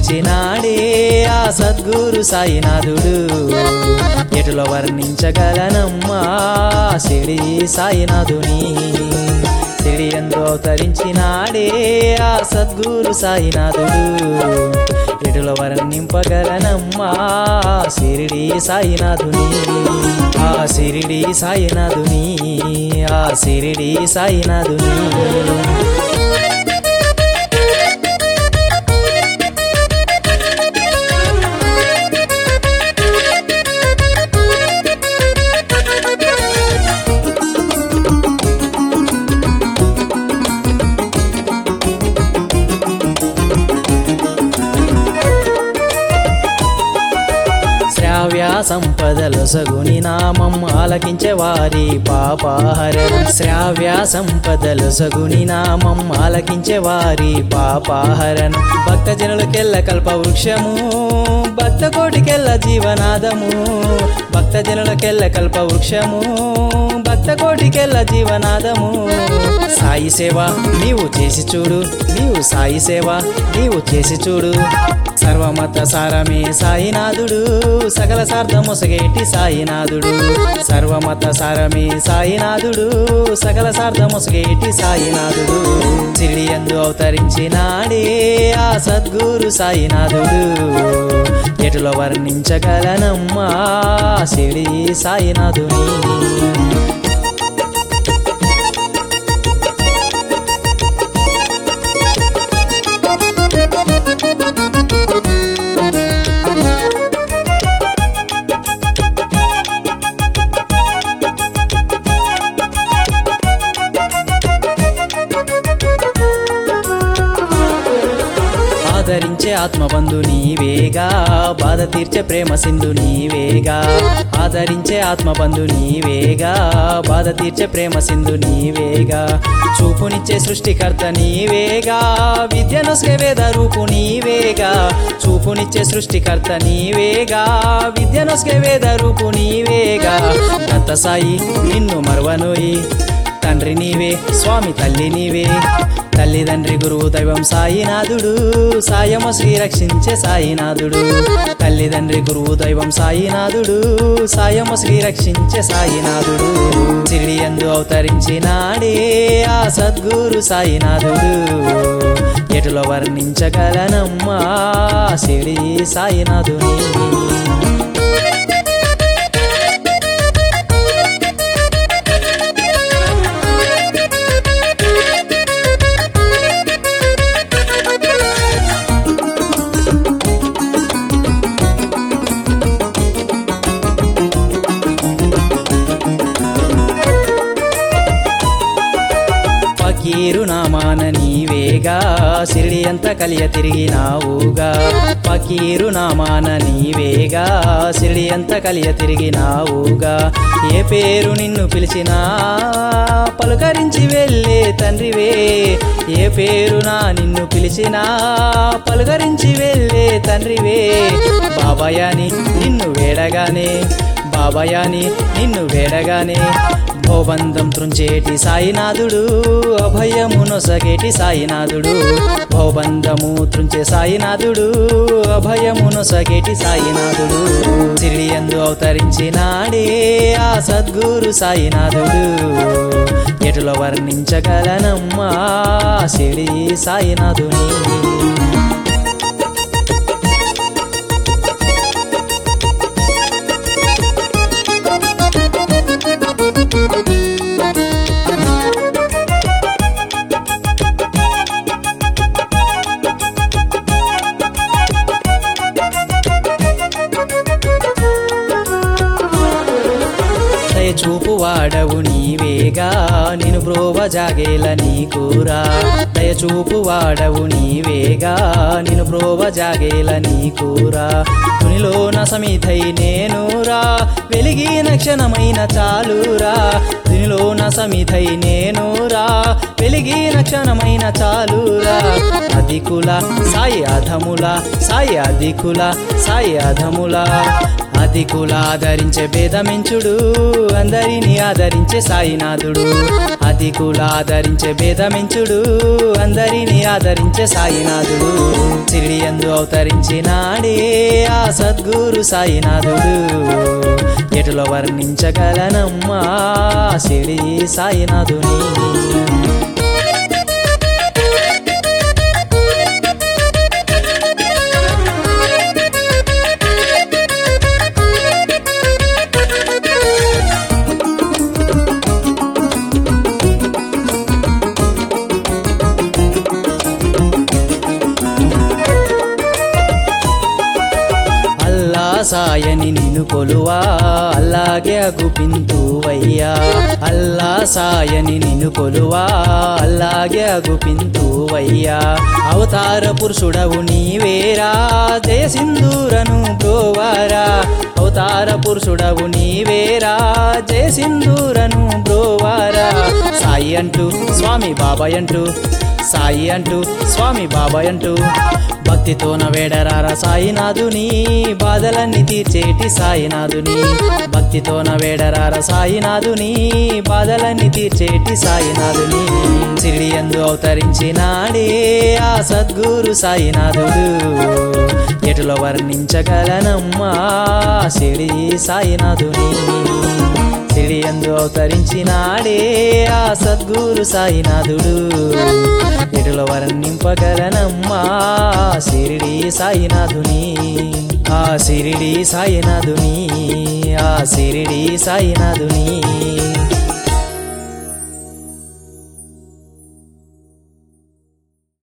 అవతరించినాడే ఆ సద్గురు సాయినాథుడు ఎటులో వర్ణించగలనమ్మా సిడి సాయినాథుని సిడి ఎందు అవతరించినాడే ఆ సద్గురు సాయినాథుడు ఎటులో వర్ణింపగలనమ్మా సిరిడి సాయినాథుని ఆ సిరిడి సాయినాథుని ఆ సిరిడి సాయినాథుని శ్రావ్య సంపదలు సగుని నామం ఆలకించే వారి పాపాహరణం శ్రావ్య సంపదలు సగుని నామం ఆలకించే వారి పాపాహరణం భక్తజనులకెల్ల కల్ప వృక్షము భక్త కోటికెల్ల జీవనాదము భక్తజనులకెల్ల కల్ప వృక్షము భక్త కోటికెల్ల జీవనాదము సాయి సేవ నీవు చేసి చూడు నీవు సాయి సేవ నీవు చేసి చూడు సర్వమత సారమే సాయినాథుడు సకల సార్థమొసగేటి సాయినాథుడు సర్వమత సారమే సాయినాథుడు సకల సార్థమొసగేటి సాయినాథుడు సిరిడి ఎందు అవతరించినాడే ఆ సద్గురు సాయినాథుడు ఎటులో వర్ణించగలనమ్మా సిడి సాయినాథుని ఆదరించే ఆత్మబంధు నీవేగా బాధ తీర్చే ప్రేమ సింధు నీవేగా ఆదరించే ఆత్మబంధు నీవేగా బాధ తీర్చే ప్రేమ సింధు నీవేగా చూపునిచ్చే సృష్టికర్త నీవేగా విద్యనొసే వేద రూపు నీవేగా చూపునిచ్చే సృష్టికర్త నీవేగా విద్యనొసే వేద రూపు నీవేగా దత్త సాయి నిన్ను మరవనోయి తండ్రి నీవే స్వామి తల్లి నీవే తల్లిదండ్రి గురువు దైవం సాయినాథుడు సాయము శ్రీ రక్షించే సాయినాథుడు తల్లిదండ్రి గురువు దైవం సాయినాథుడు సాయము శ్రీ రక్షించే సాయినాథుడు సిరిడి ఎందు అవతరించినాడే ఆ సద్గురు సాయినాథుడు ఎటులో వర్ణించగలనమ్మా సిడి సాయినాథుని పకీరు నామాన నీవేగా సిరిడి అంత కలియ తిరిగినావుగా పకీరు నామాన నీవేగా సిరిడి అంత కలియ తిరిగినావుగా ఏ పేరు నిన్ను పిలిచినా పలుకరించి వెళ్ళే తండ్రివే ఏ పేరునా నిన్ను పిలిచినా పలుకరించి వెళ్ళే తండ్రివే బాబాయాని నిన్ను వేడగానే బాబాయాని నిన్ను వేడగానే భోబంధం త్రుంచేటి సాయినాథుడు అభయమునొసగేటి సాయినాథుడు భోబంధము త్రుంచే సాయినాథుడు అభయమునొసగేటి సాయినాథుడు సిరిడి ఎందు అవతరించినాడే ఆ సద్గురు సాయినాథుడు ఎటులో వర్ణించగలనమ్మా సిడి సాయినాథుని దయచూపు వాడవు నీవేగా నిను బ్రోవ జాగేల నీకురా దయచూపు వాడవు నీవేగా నిను బ్రోవ జాగేల నీకురా తునిలోన సమిధై నేనురా వెలిగిన క్షణమైన చాలురా తునిలోన సమిధై నేనురా వెలిగిన క్షణమైన చాలురా అధికుల సాయి అధముల సాయి అధికుల సాయి అధముల అధికుల ఆదరించే భేదమించుడు అందరిని ఆదరించే సాయినాథుడు నాతికులు ఆదరించే భేదమించుడు అందరినీ ఆదరించే సాయినాథుడు సిరిడి ఎందు అవతరించినాడే ఆ సద్గురు సాయినాథుడు ఎటులో వర్ణించగలనమ్మా సిడి సాయినాథుని అల్లా సాయని నిన్ను కొలువా అల్లాగే అగుపింతువయ్యా అల్లా సాయని నిన్ను కొలువా అల్లాగే అగుపింతువయ్యా అవతార పురుషుడవు నీవేరా జయసింధూరను బ్రోవారా అవతార పురుషుడవు నీవేరా జయసింధూరను బ్రోవారా సాయి అంటూ స్వామి బాబాయ్ అంటూ సాయి అంటూ స్వామి బాబాయ్ అంటూ భక్తితోన వేడరారా సాయినాథుని బాధలన్నీ తీర్చేటి సాయినాథుని భక్తితోన వేడరారా సాయినాథుని బాధలన్నీ తీర్చేటి సాయినాథుని సిరిడి ఎందు అవతరించినాడే ఆ సద్గురు సాయినాథుడు ఎటులో వర్ణించగలనమ్మా సిడి సాయినాథుని సిడి ఎందు అవతరించినాడే ఆ సద్గురు సాయినాథుడు ఎటులో వర్ణింపగలనమ్మా సిరిడి సాయినాథుని ఆ సిరిడి సాయినాథుని ఆ సిరిడి సాయినాథుని